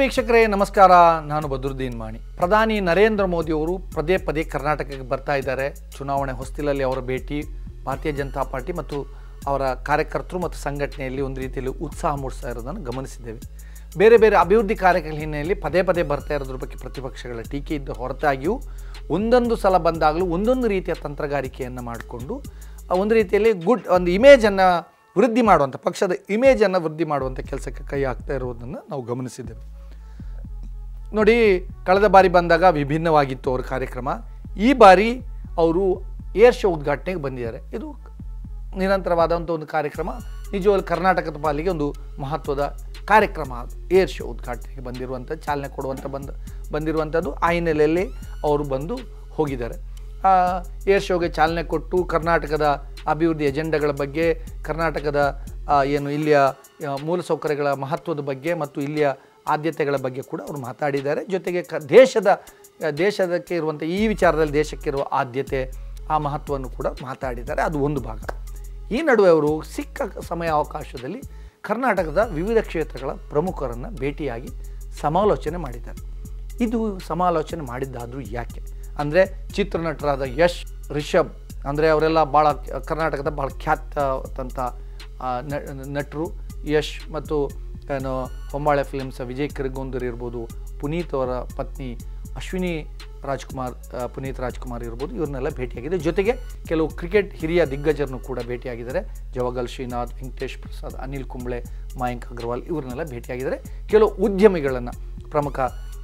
ವೀಕ್ಷಕರೇ ನಮಸ್ಕಾರ ನಾನು ಬದ್ರುದ್ದೀನ್ ಮಾಣಿ ಪ್ರಧಾನಿ ನರೇಂದ್ರ ಮೋದಿಯವರು ಪದೇ ಪದೇ ಕರ್ನಾಟಕಕ್ಕೆ ಬರ್ತಾ ಇದ್ದಾರೆ ಚುನಾವಣೆ ಹೊಸ್ತಿಲಲ್ಲಿ ಅವರ ಭೇಟಿ ಭಾರತೀಯ ಜನತಾ ಪಾರ್ಟಿ ಮತ್ತು ಅವರ ಕಾರ್ಯಕರ್ತರು ಮತ್ತು ಸಂಘಟನೆಯಲ್ಲಿ ಒಂದು ರೀತಿಯಲ್ಲಿ ಉತ್ಸಾಹ ಮೂಡಿಸ್ತಾ ಇರೋದನ್ನು ಗಮನಿಸಿದ್ದೇವೆ ಬೇರೆ ಬೇರೆ ಅಭಿವೃದ್ಧಿ ಕಾರ್ಯಗಳ ಹಿನ್ನೆಲೆಯಲ್ಲಿ ಪದೇ ಪದೇ ಬರ್ತಾ ಇರೋದ್ರ ಬಗ್ಗೆ ಪ್ರತಿಪಕ್ಷಗಳ ಟೀಕೆ ಇದ್ದ ಹೊರತಾಗಿಯೂ ಒಂದೊಂದು ಸಲ ಬಂದಾಗಲೂ ಒಂದೊಂದು ರೀತಿಯ ತಂತ್ರಗಾರಿಕೆಯನ್ನು ಮಾಡಿಕೊಂಡು ಒಂದು ರೀತಿಯಲ್ಲಿ ಗುಡ್ ಒಂದು ಇಮೇಜನ್ನು ವೃದ್ಧಿ ಮಾಡುವಂಥ ಪಕ್ಷದ ಇಮೇಜನ್ನು ವೃದ್ಧಿ ಮಾಡುವಂಥ ಕೆಲಸಕ್ಕೆ ಕೈ ಹಾಕ್ತಾ ಇರುವುದನ್ನು ನಾವು ಗಮನಿಸಿದ್ದೇವೆ ನೋಡಿ ಕಳೆದ ಬಾರಿ ಬಂದಾಗ ವಿಭಿನ್ನವಾಗಿತ್ತು ಅವ್ರ ಕಾರ್ಯಕ್ರಮ ಈ ಬಾರಿ ಅವರು ಏರ್ ಶೋ ಉದ್ಘಾಟನೆಗೆ ಬಂದಿದ್ದಾರೆ ಇದು ನಿರಂತರವಾದಂಥ ಒಂದು ಕಾರ್ಯಕ್ರಮ ನಿಜವಾಗ್ಲೂ ಕರ್ನಾಟಕದ ಪಾಲಿಗೆ ಒಂದು ಮಹತ್ವದ ಕಾರ್ಯಕ್ರಮ ಅದು ಏರ್ ಶೋ ಉದ್ಘಾಟನೆಗೆ ಬಂದಿರುವಂಥ ಚಾಲನೆ ಕೊಡುವಂಥ ಬಂದು ಬಂದಿರುವಂಥದ್ದು ಆ ಹಿನ್ನೆಲೆಯಲ್ಲಿ ಅವರು ಬಂದು ಹೋಗಿದ್ದಾರೆ ಆ ಏರ್ ಶೋಗೆ ಚಾಲನೆ ಕೊಟ್ಟು ಕರ್ನಾಟಕದ ಅಭಿವೃದ್ಧಿ ಎಜೆಂಡಗಳ ಬಗ್ಗೆ ಕರ್ನಾಟಕದ ಆ, ಏನು ಇಲ್ಲಿಯ ಆ, ಮೂಲಸೌಕರ್ಯಗಳ ಮಹತ್ವದ ಬಗ್ಗೆ ಮತ್ತು ಇಲ್ಲಿಯ ಆದ್ಯತೆಗಳ ಬಗ್ಗೆ ಕೂಡ ಅವರು ಮಾತಾಡಿದ್ದಾರೆ ಜೊತೆಗೆ ಕ ದೇಶದ ಆ, ದೇಶದಕ್ಕೆ ಇರುವಂಥ ಈ ವಿಚಾರದಲ್ಲಿ ದೇಶಕ್ಕಿರುವ ಆದ್ಯತೆ ಆ ಮಹತ್ವವನ್ನು ಕೂಡ ಮಾತಾಡಿದ್ದಾರೆ ಅದು ಒಂದು ಭಾಗ ಈ ನಡುವೆ ಅವರು ಸಿಕ್ಕ ಸಮಯ ಅವಕಾಶದಲ್ಲಿ ಕರ್ನಾಟಕದ ವಿವಿಧ ಕ್ಷೇತ್ರಗಳ ಪ್ರಮುಖರನ್ನು ಭೇಟಿಯಾಗಿ ಸಮಾಲೋಚನೆ ಮಾಡಿದ್ದಾರೆ ಇದು ಸಮಾಲೋಚನೆ ಮಾಡಿದ್ದಾದರೂ ಯಾಕೆ ಅಂದರೆ ಚಿತ್ರನಟರಾದ ಯಶ್ ರಿಷಬ್ ಅಂದರೆ ಅವರೆಲ್ಲ ಭಾಳ ಕರ್ನಾಟಕದ ಭಾಳ ಖ್ಯಾತಂಥ ಆ, ನ- ನಟರು ಯಶ್ ಮತ್ತು ಏನು ಹೊಂಬಾಳೆ ಫಿಲ್ಮ್ಸ್ ವಿಜಯ್ ಕಿರಗುಂದರ್ ಇರ್ಬೋದು ಪುನೀತ್ ಅವರ ಪತ್ನಿ ಅಶ್ವಿನಿ ರಾಜ್ಕುಮಾರ್ ಆ, ಪುನೀತ್ ರಾಜ್ಕುಮಾರ್ ಇರ್ಬೋದು ಇವ್ರನ್ನೆಲ್ಲ ಭೇಟಿಯಾಗಿದೆ ಜೊತೆಗೆ ಕೆಲವು ಕ್ರಿಕೆಟ್ ಹಿರಿಯ ದಿಗ್ಗಜರನ್ನು ಕೂಡ ಭೇಟಿಯಾಗಿದ್ದಾರೆ ಜವಗಲ್ ಶ್ರೀನಾಥ್ ವೆಂಕಟೇಶ್ ಪ್ರಸಾದ್ ಅನಿಲ್ ಕುಂಬ್ಳೆ ಮಯಾಂಕ್ ಅಗರ್ವಾಲ್ ಇವ್ರನ್ನೆಲ್ಲ ಭೇಟಿಯಾಗಿದ್ದಾರೆ ಕೆಲವು ಉದ್ಯಮಿಗಳನ್ನು ಪ್ರಮುಖ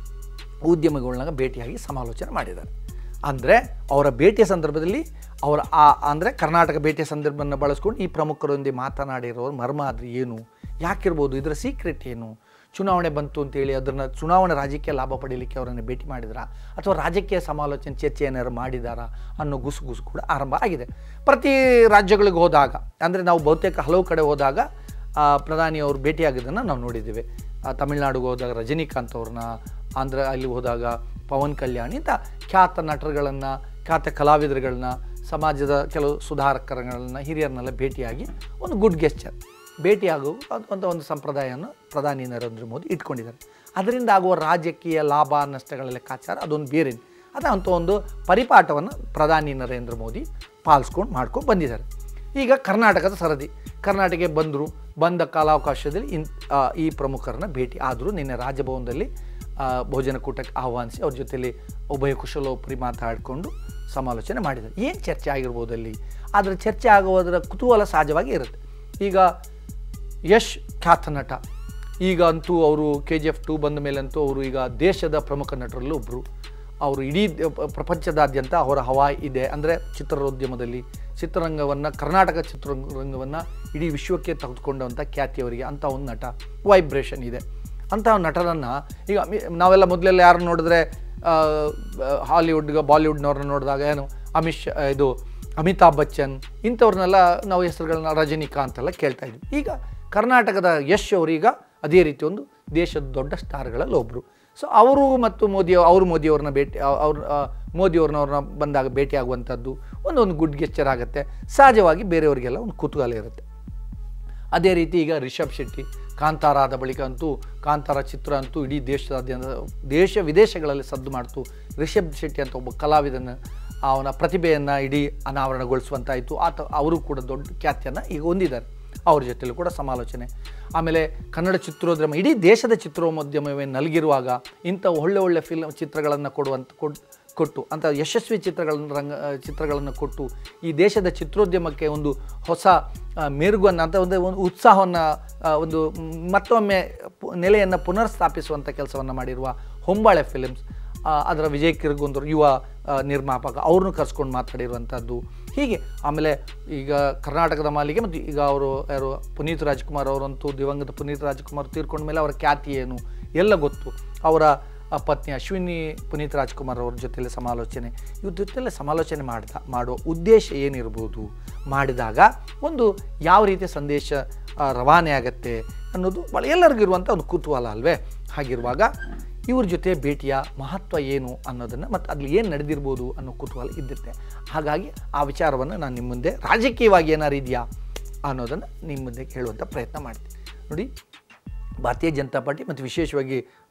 ಉದ್ಯಮಿಗಳನ್ನ ಭೇಟಿಯಾಗಿ ಸಮಾಲೋಚನೆ ಮಾಡಿದ್ದಾರೆ ಅಂದರೆ ಅವರ ಭೇಟಿಯ ಸಂದರ್ಭದಲ್ಲಿ ಅವರ ಆ ಅಂದರೆ ಕರ್ನಾಟಕ ಭೇಟಿಯ ಸಂದರ್ಭವನ್ನು ಬಳಸ್ಕೊಂಡು ಈ ಪ್ರಮುಖರೊಂದಿಗೆ ಮಾತನಾಡಿರೋ ಮರ್ಮ ಆದರೆ ಏನು ಯಾಕಿರ್ಬೋದು ಇದರ ಸೀಕ್ರೆಟ್ ಏನು ಚುನಾವಣೆ ಬಂತು ಅಂತೇಳಿ ಅದನ್ನು ಚುನಾವಣೆ ರಾಜಕೀಯ ಲಾಭ ಪಡೀಲಿಕ್ಕೆ ಅವರನ್ನು ಭೇಟಿ ಮಾಡಿದ್ರಾ ಅಥವಾ ರಾಜಕೀಯ ಸಮಾಲೋಚನೆ ಚರ್ಚೆ ಏನಾದ್ರು ಮಾಡಿದಾರಾ ಅನ್ನೋ ಗುಸು ಗುಸು ಕೂಡ ಆರಂಭ ಆಗಿದೆ ಪ್ರತಿ ರಾಜ್ಯಗಳಿಗೆ ಹೋದಾಗ ಅಂದರೆ ನಾವು ಬಹುತೇಕ ಹಲವು ಕಡೆ ಹೋದಾಗ ಆ, ಪ್ರಧಾನಿ ಅವರು ಭೇಟಿಯಾಗಿದ್ದನ್ನು ನಾವು ನೋಡಿದ್ದೇವೆ ಆ, ತಮಿಳ್ನಾಡಿಗೆ ಹೋದಾಗ ರಜನಿಕಾಂತ್ ಅವ್ರನ್ನ ಆಂಧ್ರ ಅಲ್ಲಿ ಹೋದಾಗ ಪವನ್ ಕಲ್ಯಾಣ್ ಇಂಥ ಖ್ಯಾತ ನಟರುಗಳನ್ನು ಖ್ಯಾತ ಕಲಾವಿದರುಗಳನ್ನ ಸಮಾಜದ ಕೆಲವು ಸುಧಾರಕರುಗಳನ್ನ ಹಿರಿಯರನ್ನೆಲ್ಲ ಭೇಟಿಯಾಗಿ ಒಂದು ಗುಡ್ ಗೆಸ್ಚರ್ ಭೇಟಿಯಾಗುವ ಅದು ಅಂತ ಒಂದು ಸಂಪ್ರದಾಯವನ್ನು ಪ್ರಧಾನಿ ನರೇಂದ್ರ ಮೋದಿ ಇಟ್ಕೊಂಡಿದ್ದಾರೆ ಅದರಿಂದ ಆಗುವ ರಾಜಕೀಯ ಲಾಭ ನಷ್ಟಗಳ ಲೆಕ್ಕಾಚಾರ ಅದೊಂದು ಬೇರೆ ಅದಂಥ ಒಂದು ಪರಿಪಾಠವನ್ನು ಪ್ರಧಾನಿ ನರೇಂದ್ರ ಮೋದಿ ಪಾಲಿಸ್ಕೊಂಡು ಮಾಡ್ಕೊಂಡು ಬಂದಿದ್ದಾರೆ ಈಗ ಕರ್ನಾಟಕದ ಸರದಿ ಕರ್ನಾಟಕಕ್ಕೆ ಬಂದರು ಬಂದ ಕಾಲಾವಕಾಶದಲ್ಲಿ ಇನ್ ಆ, ಈ ಪ್ರಮುಖರನ್ನ ಭೇಟಿ ಆದರೂ ನಿನ್ನೆ ರಾಜಭವನದಲ್ಲಿ ಆ, ಭೋಜನ ಕೂಟಕ್ಕೆ ಆಹ್ವಾನಿಸಿ ಅವ್ರ ಜೊತೆಲಿ ಉಭಯ ಕುಶಲೋಪರಿ ಮಾತಾಡಿಕೊಂಡು ಸಮಾಲೋಚನೆ ಮಾಡಿದ್ದಾರೆ ಏನು ಚರ್ಚೆ ಆಗಿರ್ಬೋದು ಅಲ್ಲಿ ಆದರೆ ಚರ್ಚೆ ಆಗುವುದರ ಕುತೂಹಲ ಸಹಜವಾಗಿ ಇರುತ್ತೆ ಈಗ ಯಶ್ ಖ್ಯಾತ ನಟ ಈಗ ಅಂತೂ ಅವರು ಕೆ ಜಿ ಎಫ್ ಟು ಬಂದ ಮೇಲಂತೂ ಅವರು ಈಗ ದೇಶದ ಪ್ರಮುಖ ನಟರಲ್ಲೂ ಒಬ್ಬರು ಅವರು ಇಡೀ ದ- ಪ- ಪ್ರಪಂಚದಾದ್ಯಂತ ಅವರ ಹವಾ ಇದೆ ಅಂದರೆ ಚಿತ್ರೋದ್ಯಮದಲ್ಲಿ ಚಿತ್ರರಂಗವನ್ನು ಕರ್ನಾಟಕ ಚಿತ್ರರಂಗವನ್ನು ಇಡೀ ವಿಶ್ವಕ್ಕೆ ತೆಗೆದುಕೊಂಡಂಥ ಖ್ಯಾತಿ ಅವರಿಗೆ ಅಂಥ ಒಂದು ನಟ ವೈಬ್ರೇಷನ್ ಇದೆ ಅಂಥ ನಟನನ್ನು ಈಗ ಮಿ- ನಾವೆಲ್ಲ ಮೊದಲೆಲ್ಲ ಯಾರು ನೋಡಿದ್ರೆ ಆ, ಹಾಲಿವುಡ್ಗೆ ಬಾಲಿವುಡ್ನವ್ರನ್ನ ನೋಡಿದಾಗ ಏನು ಅಮಿತ್ ಶಾ ಇದು ಅಮಿತಾಬ್ ಬಚ್ಚನ್ ಇಂಥವ್ರನ್ನೆಲ್ಲ ನಾವು ಹೆಸರುಗಳನ್ನ ರಜನಿಕಾಂತ್ ಎಲ್ಲ ಕೇಳ್ತಾ ಇದ್ವಿ ಈಗ ಕರ್ನಾಟಕದ ಯಶ್ ಅವರೀಗ ಅದೇ ರೀತಿ ಒಂದು ದೇಶದ ದೊಡ್ಡ ಸ್ಟಾರ್ಗಳಲ್ಲಿ ಒಬ್ಬರು ಸೊ ಅವರು ಮತ್ತು ಮೋದಿ ಅವರು ಮೋದಿಯವ್ರನ್ನ ಭೇಟಿ ಅವ್ರ ಮೋದಿಯವ್ರನ್ನ ಅವ್ರನ್ನ ಬಂದಾಗ ಭೇಟಿಯಾಗುವಂಥದ್ದು ಒಂದೊಂದು ಗುಡ್ ಗೆಚ್ಚರ್ ಆಗುತ್ತೆ ಸಹಜವಾಗಿ ಬೇರೆಯವರಿಗೆಲ್ಲ ಒಂದು ಕುತೂಹಲ ಇರುತ್ತೆ ಅದೇ ರೀತಿ ಈಗ ರಿಷಬ್ ಶೆಟ್ಟಿ ಕಾಂತಾರ ಆದ ಬಳಿಕ ಅಂತೂ ಕಾಂತಾರ ಚಿತ್ರ ಅಂತೂ ಇಡೀ ದೇಶದಾದ್ಯಂತ ದೇಶ ವಿದೇಶಗಳಲ್ಲಿ ಸದ್ದು ಮಾಡ್ತು ರಿಷಬ್ ಶೆಟ್ಟಿ ಅಂತ ಒಬ್ಬ ಕಲಾವಿದನ ಅವನ ಪ್ರತಿಭೆಯನ್ನು ಇಡೀ ಅನಾವರಣಗೊಳಿಸುವಂತಾಯಿತು ಆತ ಅವರು ಕೂಡ ದೊಡ್ಡ ಖ್ಯಾತಿಯನ್ನು ಈಗ ಹೊಂದಿದ್ದಾರೆ ಅವ್ರ ಜೊತೆಲೂ ಕೂಡ ಸಮಾಲೋಚನೆ ಆಮೇಲೆ ಕನ್ನಡ ಚಿತ್ರೋದ್ಯಮ ಇಡೀ ದೇಶದ ಚಿತ್ರೋದ್ಯಮವೇ ನಲಗಿರುವಾಗ ಇಂಥ ಒಳ್ಳೆ ಒಳ್ಳೆ ಫಿಲ್ಮ್ ಚಿತ್ರಗಳನ್ನು ಕೊಡುವಂಥ ಕೊಡ್ ಕೊಟ್ಟು ಅಂಥ ಯಶಸ್ವಿ ಚಿತ್ರಗಳನ್ನು ರಂಗ ಚಿತ್ರಗಳನ್ನು ಕೊಟ್ಟು ಈ ದೇಶದ ಚಿತ್ರೋದ್ಯಮಕ್ಕೆ ಒಂದು ಹೊಸ ಆ, ಮೆರುಗನ್ನು ಅಂತ ಒಂದು ಒಂದು ಉತ್ಸಾಹವನ್ನು ಆ, ಒಂದು ಮ್, ಮತ್ತೊಮ್ಮೆ ಪು- ನೆಲೆಯನ್ನು ಪುನರ್ ಸ್ಥಾಪಿಸುವಂಥ ಕೆಲಸವನ್ನು ಮಾಡಿರುವ ಹೊಂಬಾಳೆ ಫಿಲಿಮ್ಸ್ ಆ, ಅದರ ವಿಜಯ್ ಕಿರ್ಗುಂದರ್ ಯುವ ಆ, ನಿರ್ಮಾಪಕ ಅವ್ರನ್ನೂ ಕರ್ಸ್ಕೊಂಡು ಮಾತಾಡಿರುವಂಥದ್ದು ಹೀಗೆ ಆಮೇಲೆ ಈಗ ಕರ್ನಾಟಕದ ಮಾಲಿಗೆ ಮತ್ತು ಈಗ ಅವರು ಯಾರು ಪುನೀತ್ ರಾಜ್ಕುಮಾರ್ ಅವರಂತೂ ದಿವಂಗತ ಪುನೀತ್ ರಾಜ್ಕುಮಾರ್ ತೀರ್ಕೊಂಡ ಮೇಲೆ ಅವರ ಖ್ಯಾತಿ ಏನು ಎಲ್ಲ ಗೊತ್ತು ಅವರ ಆ ಪತ್ನಿ ಅಶ್ವಿನಿ ಪುನೀತ್ ರಾಜ್ಕುಮಾರ್ ಅವ್ರ ಜೊತೆಲೆ ಸಮಾಲೋಚನೆ ಇವ್ರ ಜೊತೆಲೆ ಸಮಾಲೋಚನೆ ಮಾಡ್ದ ಮಾಡುವ ಉದ್ದೇಶ ಏನಿರ್ಬೋದು ಮಾಡಿದಾಗ ಒಂದು ಯಾವ ರೀತಿಯ ಸಂದೇಶ ಆ, ರವಾನೆ ಆಗತ್ತೆ ಅನ್ನೋದು ಭಾಳ ಎಲ್ಲರಿಗೂ ಇರುವಂಥ ಒಂದು ಕುತೂಹಲ ಅಲ್ವೇ ಹಾಗಿರುವಾಗ ಇವ್ರ ಜೊತೆ ಭೇಟಿಯ ಮಹತ್ವ ಏನು ಅನ್ನೋದನ್ನು ಮತ್ತು ಅಲ್ಲಿ ಏನು ನಡೆದಿರ್ಬೋದು ಅನ್ನೋ ಕುತೂಹಲ ಇದ್ದಿರುತ್ತೆ ಹಾಗಾಗಿ ಆ ವಿಚಾರವನ್ನು ನಾನು ನಿಮ್ಮ ಮುಂದೆ ರಾಜಕೀಯವಾಗಿ ಏನಾರು ಇದೆಯಾ ಅನ್ನೋದನ್ನು ನಿಮ್ಮ ಮುಂದೆ ಹೇಳುವಂಥ ಪ್ರಯತ್ನ ಮಾಡ್ತೀನಿ ನೋಡಿ ಭಾರತೀಯ ಜನತಾ ಪಾರ್ಟಿ ಮತ್ತು ವಿಶೇಷವಾಗಿ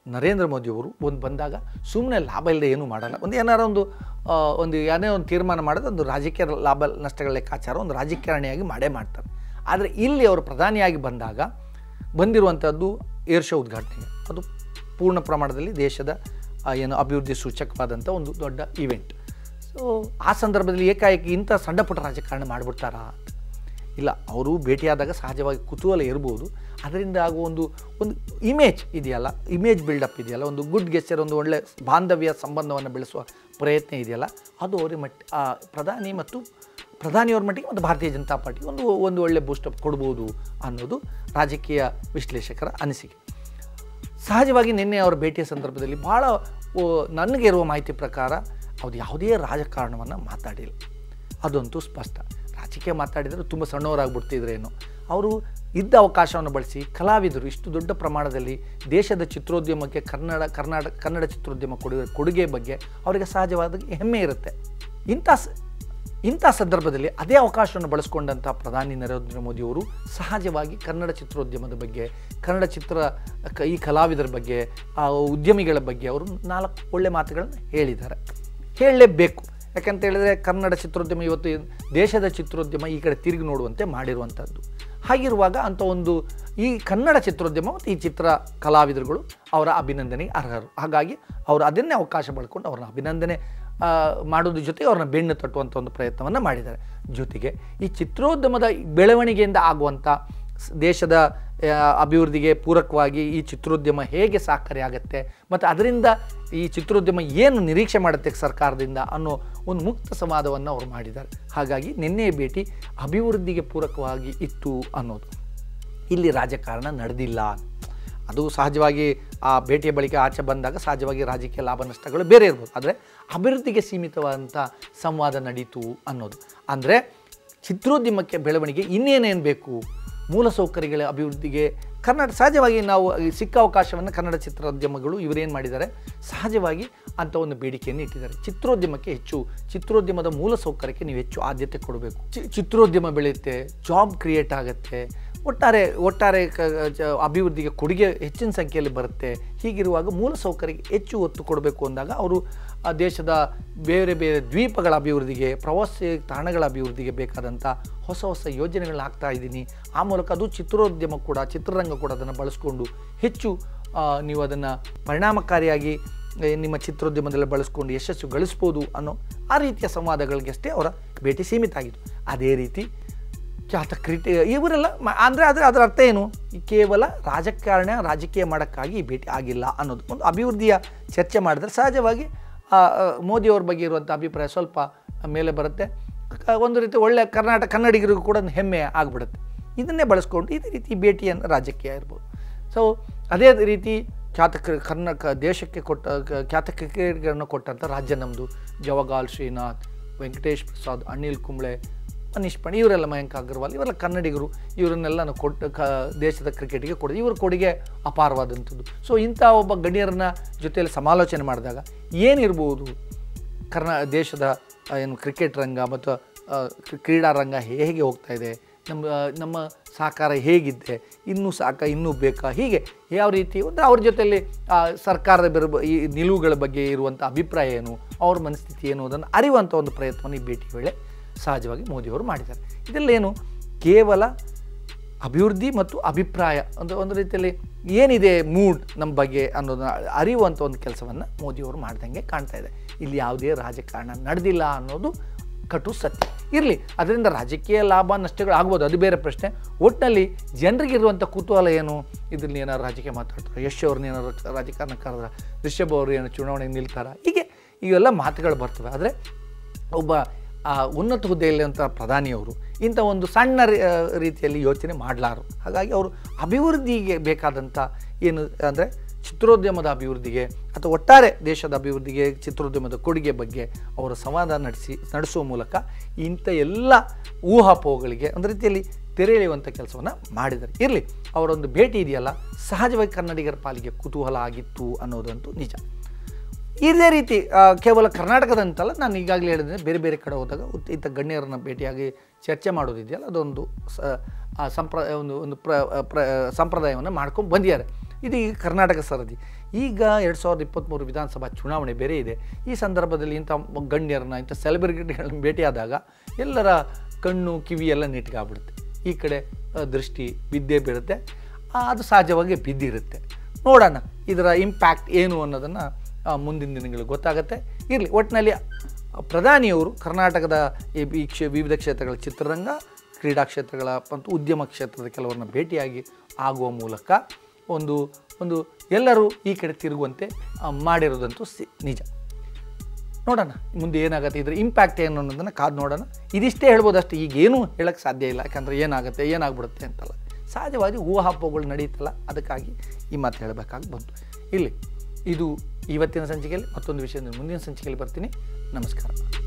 ನರೇಂದ್ರ ಮೋದಿಯವರು ಒಂದು ಬಂದಾಗ ಸುಮ್ಮನೆ ಲಾಭ ಇಲ್ಲದೆ ಏನೂ ಮಾಡಲ್ಲ ಒಂದು ಏನಾರ ಒಂದು ಆ, ಒಂದು ಏನೇ ಒಂದು ತೀರ್ಮಾನ ಮಾಡೋದು ಒಂದು ರಾಜಕೀಯ ಲಾಭ ನಷ್ಟಗಳ ಲೆಕ್ಕಾಚಾರ ಒಂದು ರಾಜಕಾರಣಿಯಾಗಿ ಮಾಡೇ ಮಾಡ್ತಾರೆ ಆದರೆ ಇಲ್ಲಿ ಅವರು ಪ್ರಧಾನಿಯಾಗಿ ಬಂದಾಗ ಬಂದಿರುವಂಥದ್ದು ಏರ್ ಶೋ ಉದ್ಘಾಟನೆಗೆ ಅದು ಪೂರ್ಣ ಪ್ರಮಾಣದಲ್ಲಿ ದೇಶದ ಆ, ಏನು ಅಭಿವೃದ್ಧಿ ಸೂಚಕವಾದಂಥ ಒಂದು ದೊಡ್ಡ ಇವೆಂಟ್ ಸೊ ಆ ಸಂದರ್ಭದಲ್ಲಿ ಏಕಾಏಕಿ ಇಂಥ ಸಣ್ಣ ಪುಟ್ಟ ರಾಜಕಾರಣ ಮಾಡಿಬಿಡ್ತಾರಾ ಅಂತ ಇಲ್ಲ ಅವರು ಭೇಟಿಯಾದಾಗ ಸಹಜವಾಗಿ ಕುತೂಹಲ ಇರ್ಬೋದು ಅದರಿಂದ ಆಗುವ ಒಂದು ಒಂದು ಇಮೇಜ್ ಇದೆಯಲ್ಲ ಇಮೇಜ್ ಬಿಲ್ಡಪ್ ಇದೆಯಲ್ಲ ಒಂದು ಗುಡ್ ಗೆಸ್ಚರ್ ಒಂದು ಒಳ್ಳೆ ಬಾಂಧವ್ಯ ಸಂಬಂಧವನ್ನು ಬೆಳೆಸುವ ಪ್ರಯತ್ನ ಇದೆಯಲ್ಲ ಅದು ಅವರಿಗೆ ಮಟ್ಟ ಆ ಪ್ರಧಾನಿ ಮತ್ತು ಪ್ರಧಾನಿಯವ್ರ ಮಟ್ಟಿಗೆ ಮತ್ತು ಭಾರತೀಯ ಜನತಾ ಪಾರ್ಟಿ ಒಂದು ಒಂದು ಒಳ್ಳೆ ಬೂಸ್ಟಪ್ ಕೊಡ್ಬೋದು ಅನ್ನೋದು ರಾಜಕೀಯ ವಿಶ್ಲೇಷಕರ ಅನಿಸಿಕೆ ಸಹಜವಾಗಿ ನಿನ್ನೆ ಅವರ ಭೇಟಿಯ ಸಂದರ್ಭದಲ್ಲಿ ಭಾಳ ಓ, ನನಗೆ ಇರುವ ಮಾಹಿತಿ ಪ್ರಕಾರ ಅವ್ರು ಯಾವುದೇ ರಾಜಕಾರಣವನ್ನು ಮಾತಾಡಿಲ್ಲ ಅದಂತೂ ಸ್ಪಷ್ಟ ರಾಜಕೀಯ ಮಾತಾಡಿದರೆ ತುಂಬ ಸಣ್ಣವರಾಗ್ಬಿಡ್ತಿದ್ರೇನು ಅವರು ಇದ್ದ ಅವಕಾಶವನ್ನು ಬಳಸಿ ಕಲಾವಿದರು ಇಷ್ಟು ದೊಡ್ಡ ಪ್ರಮಾಣದಲ್ಲಿ ದೇಶದ ಚಿತ್ರೋದ್ಯಮಕ್ಕೆ ಕನ್ನಡ ಕರ್ನಾಟಕ ಕನ್ನಡ ಚಿತ್ರೋದ್ಯಮ ಕೊಡುಗೆ ಕೊಡುಗೆ ಬಗ್ಗೆ ಅವರಿಗೆ ಸಹಜವಾದ ಹೆಮ್ಮೆ ಇರುತ್ತೆ ಇಂಥ ಸ- ಇಂಥ ಸಂದರ್ಭದಲ್ಲಿ ಅದೇ ಅವಕಾಶವನ್ನು ಬಳಸ್ಕೊಂಡಂಥ ಪ್ರಧಾನಿ ನರೇಂದ್ರ ಮೋದಿಯವರು ಸಹಜವಾಗಿ ಕನ್ನಡ ಚಿತ್ರೋದ್ಯಮದ ಬಗ್ಗೆ ಕನ್ನಡ ಚಿತ್ರ ಕ- ಈ ಕಲಾವಿದರ ಬಗ್ಗೆ ಆ ಉದ್ಯಮಿಗಳ ಬಗ್ಗೆ ಅವರು ನಾಲ್ಕು ಒಳ್ಳೆ ಮಾತುಗಳನ್ನು ಹೇಳಿದ್ದಾರೆ ಹೇಳಲೇಬೇಕು ಯಾಕಂತ ಹೇಳಿದರೆ ಕನ್ನಡ ಚಿತ್ರೋದ್ಯಮ ಇವತ್ತು ಏನ್- ದೇಶದ ಚಿತ್ರೋದ್ಯಮ ಈ ಕಡೆ ತಿರುಗಿ ನೋಡುವಂತೆ ಮಾಡಿರುವಂಥದ್ದು ಹಾಗಿರುವಾಗ ಅಂಥ ಒಂದು ಈ ಕನ್ನಡ ಚಿತ್ರೋದ್ಯಮ ಮತ್ತು ಈ ಚಿತ್ರ ಕಲಾವಿದರುಗಳು ಅವರ ಅಭಿನಂದನೆಗೆ ಅರ್ಹರು ಹಾಗಾಗಿ ಅವರು ಅದನ್ನೇ ಅವಕಾಶ ಬಳಕೊಂಡು ಅವ್ರನ್ನ ಅಭಿನಂದನೆ ಆ, ಮಾಡೋದ್ರ ಜೊತೆಗೆ ಅವ್ರನ್ನ ಬೆನ್ನು ತಟ್ಟುವಂಥ ಒಂದು ಪ್ರಯತ್ನವನ್ನು ಮಾಡಿದ್ದಾರೆ ಜೊತೆಗೆ ಈ ಚಿತ್ರೋದ್ಯಮದ ಬೆಳವಣಿಗೆಯಿಂದ ಆಗುವಂಥ ಸ್- ದೇಶದ ಆ, ಅಭಿವೃದ್ಧಿಗೆ ಪೂರಕವಾಗಿ ಈ ಚಿತ್ರೋದ್ಯಮ ಹೇಗೆ ಸಹಕಾರಿಯಾಗತ್ತೆ ಮತ್ತು ಅದರಿಂದ ಈ ಚಿತ್ರೋದ್ಯಮ ಏನು ನಿರೀಕ್ಷೆ ಮಾಡುತ್ತೆ ಸರ್ಕಾರದಿಂದ ಅನ್ನೋ ಒಂದು ಮುಕ್ತ ಸಂವಾದವನ್ನು ಅವರು ಮಾಡಿದ್ದಾರೆ ಹಾಗಾಗಿ ನಿನ್ನೆ ಭೇಟಿ ಅಭಿವೃದ್ಧಿಗೆ ಪೂರಕವಾಗಿ ಇತ್ತು ಅನ್ನೋದು ಇಲ್ಲಿ ರಾಜಕಾರಣ ನಡೆದಿಲ್ಲ ಅದು ಸಹಜವಾಗಿ ಆ ಭೇಟಿಯ ಬಳಿಕ ಆಚೆ ಬಂದಾಗ ಸಹಜವಾಗಿ ರಾಜಕೀಯ ಲಾಭ ನಷ್ಟಗಳು ಬೇರೆ ಇರ್ಬೋದು ಆದರೆ ಅಭಿವೃದ್ಧಿಗೆ ಸೀಮಿತವಾದಂಥ ಸಂವಾದ ನಡೀತು ಅನ್ನೋದು ಅಂದರೆ ಚಿತ್ರೋದ್ಯಮಕ್ಕೆ ಬೆಳವಣಿಗೆ ಇನ್ನೇನೇನು ಬೇಕು ಮೂಲಸೌಕರ್ಯಗಳ ಅಭಿವೃದ್ಧಿಗೆ ಕನ್ನಡ ಸಹಜವಾಗಿ ನಾವು ಈ ಸಿಕ್ಕ ಅವಕಾಶವನ್ನು ಕನ್ನಡ ಚಿತ್ರೋದ್ಯಮಗಳು ಇವರೇನು ಮಾಡಿದ್ದಾರೆ ಸಹಜವಾಗಿ ಅಂಥ ಒಂದು ಬೇಡಿಕೆಯನ್ನು ಇಟ್ಟಿದ್ದಾರೆ ಚಿತ್ರೋದ್ಯಮಕ್ಕೆ ಹೆಚ್ಚು ಚಿತ್ರೋದ್ಯಮದ ಮೂಲಸೌಕರ್ಯಕ್ಕೆ ನೀವು ಹೆಚ್ಚು ಆದ್ಯತೆ ಕೊಡಬೇಕು ಚಿ- ಚಿತ್ರೋದ್ಯಮ ಬೆಳೆಯುತ್ತೆ ಜಾಬ್ ಕ್ರಿಯೇಟ್ ಆಗುತ್ತೆ ಒಟ್ಟಾರೆ ಒಟ್ಟಾರೆ ಕ ಜ- ಅಭಿವೃದ್ಧಿಗೆ ಕೊಡುಗೆ ಹೆಚ್ಚಿನ ಸಂಖ್ಯೆಯಲ್ಲಿ ಬರುತ್ತೆ ಹೀಗಿರುವಾಗ ಮೂಲಸೌಕರ್ಯಕ್ಕೆ ಹೆಚ್ಚು ಒತ್ತು ಕೊಡಬೇಕು ಅಂದಾಗ ಅವರು ಆ ದೇಶದ ಬೇರೆ ಬೇರೆ ದ್ವೀಪಗಳ ಅಭಿವೃದ್ಧಿಗೆ ಪ್ರವಾಸಿ ತಾಣಗಳ ಅಭಿವೃದ್ಧಿಗೆ ಬೇಕಾದಂಥ ಹೊಸ ಹೊಸ ಯೋಜನೆಗಳನ್ನ ಹಾಕ್ತಾ ಇದ್ದೀನಿ ಆ ಮೂಲಕ ಅದು ಚಿತ್ರೋದ್ಯಮ ಕೂಡ ಚಿತ್ರರಂಗ ಕೂಡ ಅದನ್ನು ಬಳಸ್ಕೊಂಡು ಹೆಚ್ಚು ಆ, ನೀವು ಅದನ್ನು ಪರಿಣಾಮಕಾರಿಯಾಗಿ ಏ, ನಿಮ್ಮ ಚಿತ್ರೋದ್ಯಮದಲ್ಲಿ ಬಳಸ್ಕೊಂಡು ಯಶಸ್ಸು ಗಳಿಸ್ಬೋದು ಅನ್ನೋ ಆ ರೀತಿಯ ಸಂವಾದಗಳಿಗಷ್ಟೇ ಅವರ ಭೇಟಿ ಸೀಮಿತ ಆಗಿತ್ತು ಅದೇ ರೀತಿ ಖ್ಯಾತ ಕ್ರಿಟಿ ಇವರೆಲ್ಲ ಮ- ಅಂದರೆ ಅದರ ಅದರ ಅರ್ಥ ಏನು ಈ ಕೇವಲ ರಾಜಕಾರಣ ರಾಜಕೀಯ ಮಾಡೋಕ್ಕಾಗಿ ಈ ಭೇಟಿ ಆಗಿಲ್ಲ ಅನ್ನೋದು ಒಂದು ಅಭಿವೃದ್ಧಿಯ ಚರ್ಚೆ ಮಾಡಿದ್ರೆ ಸಹಜವಾಗಿ ಆ, ಆ, ಮೋದಿಯವ್ರ ಬಗ್ಗೆ ಇರುವಂಥ ಅಭಿಪ್ರಾಯ ಸ್ವಲ್ಪ ಮೇಲೆ ಬರುತ್ತೆ ಕ- ಒಂದು ರೀತಿ ಒಳ್ಳೆಯ ಕರ್ನಾಟಕ ಕನ್ನಡಿಗರಿಗೂ ಕೂಡ ಒಂದು ಹೆಮ್ಮೆ ಆಗಿಬಿಡುತ್ತೆ ಇದನ್ನೇ ಬಳಸ್ಕೊಂಡು ಇದೇ ರೀತಿ ಭೇಟಿಯನ್ನು ರಾಜಕೀಯ ಇರ್ಬೋದು ಸೊ ಅದೇ ರೀತಿ ಖ್ಯಾತ ಕ್ರಿ- ಕರ್ನಾಟಕ ದೇಶಕ್ಕೆ ಕೊಟ್ಟ ಕ- ಖ್ಯಾತ ಕ್ರಿಕೆಟ್ಗಳನ್ನು ಕೊಟ್ಟಂಥ ರಾಜ್ಯ ನಮ್ಮದು ಜವಗಾಲ್ ಶ್ರೀನಾಥ್ ವೆಂಕಟೇಶ್ ಪ್ರಸಾದ್ ಅನಿಲ್ ಕುಂಬ್ಳೆ ಮನೀಶ್ ಪಾಂಡೆ ಇವರೆಲ್ಲ ಮಯಾಂಕ್ ಅಗರ್ವಾಲ್ ಇವರೆಲ್ಲ ಕನ್ನಡಿಗರು ಇವರನ್ನೆಲ್ಲ ನಾವು ಕೊಟ್ಟು ಕ ದೇಶದ ಕ್ರಿಕೆಟ್ಗೆ ಕೊಡೋದು ಇವ್ರ ಕೊಡುಗೆ ಅಪಾರವಾದಂಥದ್ದು ಸೊ ಇಂಥ ಒಬ್ಬ ಗಣ್ಯರನ್ನ ಜೊತೆಯಲ್ಲಿ ಸಮಾಲೋಚನೆ ಮಾಡಿದಾಗ ಏನಿರ್ಬೋದು ಕರ್ನಾ ದೇಶದ ಆ, ಏನು ಕ್ರಿಕೆಟ್ ರಂಗ ಮತ್ತು ಆ, ಕ್ರಿ- ಕ್ರೀಡಾ ರಂಗ ಹೇಗೆ ಹೋಗ್ತಾ ಇದೆ ನಮ್ಮ ನಮ್ಮ ಸಹಕಾರ ಹೇಗಿದೆ ಇನ್ನೂ ಸಾಕ ಇನ್ನೂ ಬೇಕಾ ಹೀಗೆ ಯಾವ ರೀತಿ ಅಂದರೆ ಅವ್ರ ಜೊತೆಯಲ್ಲಿ ಆ, ಸರ್ಕಾರದ ಬೆರ ಈ ನಿಲುವುಗಳ ಬಗ್ಗೆ ಇರುವಂಥ ಅಭಿಪ್ರಾಯ ಏನು ಅವ್ರ ಮನಸ್ಥಿತಿ ಏನು ಅದನ್ನು ಅರಿಯುವಂಥ ಒಂದು ಪ್ರಯತ್ನವನ್ನು ಈ ಭೇಟಿ ವೇಳೆ ಸಹಜವಾಗಿ ಮೋದಿಯವರು ಮಾಡಿದ್ದಾರೆ ಇದರಲ್ಲೇನು ಕೇವಲ ಅಭಿವೃದ್ಧಿ ಮತ್ತು ಅಭಿಪ್ರಾಯ ಒಂದು ಒಂದು ರೀತಿಯಲ್ಲಿ ಏನಿದೆ ಮೂಡ್ ನಮ್ಮ ಬಗ್ಗೆ ಅನ್ನೋದನ್ನ ಅರಿಯುವಂಥ ಒಂದು ಕೆಲಸವನ್ನು ಮೋದಿಯವರು ಮಾಡ್ದಂಗೆ ಕಾಣ್ತಾ ಇದೆ ಇಲ್ಲಿ ಯಾವುದೇ ರಾಜಕಾರಣ ನಡೆದಿಲ್ಲ ಅನ್ನೋದು ಕಟು ಸತ್ಯ ಇರಲಿ ಅದರಿಂದ ರಾಜಕೀಯ ಲಾಭ ನಷ್ಟಗಳು ಆಗ್ಬೋದು ಅದು ಬೇರೆ ಪ್ರಶ್ನೆ ಒಟ್ಟಿನಲ್ಲಿ ಜನರಿಗಿರುವಂಥ ಕುತೂಹಲ ಏನು ಇದರಲ್ಲಿ ಏನಾದ್ರು ರಾಜಕೀಯ ಮಾತಾಡ್ತಾರೆ ಯಶ್ ಅವ್ರನ್ನ ಏನಾದ್ರು ರಾಜಕಾರಣ ಕರೆದ್ರ ರಿಷಬ್ ಅವರು ಏನು ಚುನಾವಣೆಗೆ ನಿಲ್ತಾರ ಹೀಗೆ ಇವೆಲ್ಲ ಮಾತುಗಳು ಬರ್ತವೆ ಆದರೆ ಒಬ್ಬ ಆ ಉನ್ನತ ಹುದ್ದೆಯಲ್ಲಿರುವಂಥ ಪ್ರಧಾನಿಯವರು ಇಂಥ ಒಂದು ಸಣ್ಣ ರೀ- ಆ, ರೀತಿಯಲ್ಲಿ ಯೋಚನೆ ಮಾಡಲಾರು ಹಾಗಾಗಿ ಅವರು ಅಭಿವೃದ್ಧಿಗೆ ಬೇಕಾದಂಥ ಏನು ಅಂದರೆ ಚಿತ್ರೋದ್ಯಮದ ಅಭಿವೃದ್ಧಿಗೆ ಅಥವಾ ಒಟ್ಟಾರೆ ದೇಶದ ಅಭಿವೃದ್ಧಿಗೆ ಚಿತ್ರೋದ್ಯಮದ ಕೊಡುಗೆ ಬಗ್ಗೆ ಅವರ ಸಂವಾದ ನಡೆಸಿ ನಡೆಸುವ ಮೂಲಕ ಇಂಥ ಎಲ್ಲ ಊಹಾಪೋಹಗಳಿಗೆ ಒಂದು ರೀತಿಯಲ್ಲಿ ತೆರೆ ಎಳೆಯುವಂಥ ಕೆಲಸವನ್ನು ಮಾಡಿದ್ದಾರೆ ಇರಲಿ ಅವರೊಂದು ಭೇಟಿ ಇದೆಯಲ್ಲ ಸಹಜವಾಗಿ ಕನ್ನಡಿಗರ ಪಾಲಿಗೆ ಕುತೂಹಲ ಆಗಿತ್ತು ಅನ್ನೋದಂತೂ ನಿಜ ಇದೇ ರೀತಿ ಆ, ಕೇವಲ ಕರ್ನಾಟಕದಂತಲ್ಲ ನಾನು ಈಗಾಗಲೇ ಹೇಳಿದ್ರೆ ಬೇರೆ ಬೇರೆ ಕಡೆ ಹೋದಾಗ ಉತ್- ಇಂಥ ಗಣ್ಯರನ್ನ ಭೇಟಿಯಾಗಿ ಚರ್ಚೆ ಮಾಡೋದಿದೆಯಲ್ಲ ಅದೊಂದು ಸ ಆ ಸಂಪ್ರ ಒಂದು ಒಂದು ಪ್ರ ಪ್ರ ಸಂಪ್ರದಾಯವನ್ನು ಮಾಡ್ಕೊಂಡು ಬಂದಿದ್ದಾರೆ ಇದು ಈಗ ಕರ್ನಾಟಕ ಸರದಿ ಈಗ ಎರಡು ಸಾವಿರದ ಇಪ್ಪತ್ತ್ಮೂರು ವಿಧಾನಸಭಾ ಚುನಾವಣೆ ಬೇರೆ ಇದೆ ಈ ಸಂದರ್ಭದಲ್ಲಿ ಇಂಥ ಗಣ್ಯರನ್ನ ಇಂಥ ಸೆಲೆಬ್ರಿಟಿಗಳನ್ನ ಭೇಟಿಯಾದಾಗ ಎಲ್ಲರ ಕಣ್ಣು ಕಿವಿ ಎಲ್ಲ ನೆಟ್ಗಾಗ್ಬಿಡುತ್ತೆ ಈ ಕಡೆ ಆ, ದೃಷ್ಟಿ ಬಿದ್ದೇ ಬೀಳುತ್ತೆ ಆ, ಅದು ಸಹಜವಾಗಿ ಬಿದ್ದಿರುತ್ತೆ ನೋಡೋಣ ಇದರ ಇಂಪ್ಯಾಕ್ಟ್ ಏನು ಅನ್ನೋದನ್ನು ಮುಂದಿನ ದಿನಗಳಿಗೆ ಗೊತ್ತಾಗುತ್ತೆ ಇರಲಿ ಒಟ್ಟಿನಲ್ಲಿ ಪ್ರಧಾನಿಯವರು ಕರ್ನಾಟಕದ ಈ ಈ ಕ್ಷೇ ವಿವಿಧ ಕ್ಷೇತ್ರಗಳ ಚಿತ್ರರಂಗ ಕ್ರೀಡಾ ಕ್ಷೇತ್ರಗಳ ಮತ್ತು ಉದ್ಯಮ ಕ್ಷೇತ್ರದ ಕೆಲವರನ್ನ ಭೇಟಿಯಾಗಿ ಆಗುವ ಮೂಲಕ ಒಂದು ಒಂದು ಎಲ್ಲರೂ ಈ ಕಡೆ ತಿರುಗುವಂತೆ ಆ, ಮಾಡಿರೋದಂತೂ ಸಿ ನಿಜ ನೋಡೋಣ ಮುಂದೆ ಏನಾಗುತ್ತೆ ಇದ್ರ ಇಂಪ್ಯಾಕ್ಟ್ ಏನು ಅನ್ನೋದನ್ನು ಕಾದು ನೋಡೋಣ ಇದಿಷ್ಟೇ ಹೇಳ್ಬೋದು ಅಷ್ಟೇ ಈಗ ಏನೂ ಹೇಳೋಕ್ಕೆ ಸಾಧ್ಯ ಇಲ್ಲ ಯಾಕಂದರೆ ಏನಾಗುತ್ತೆ ಏನಾಗ್ಬಿಡುತ್ತೆ ಅಂತಲ್ಲ ಸಹಜವಾಗಿ ಊಹಾಪೋಗಳು ನಡೀತಲ್ಲ ಅದಕ್ಕಾಗಿ ಈ ಮಾತು ಹೇಳಬೇಕಾಗಿ ಬಂತು ಇಲ್ಲಿ ಇದು ಇವತ್ತಿನ ಸಂಚಿಕೆಯಲ್ಲಿ ಮತ್ತೊಂದು ವಿಷಯದಿಂದ ಮುಂದಿನ ಸಂಚಿಕೆಯಲ್ಲಿ ಬರ್ತೀನಿ ನಮಸ್ಕಾರ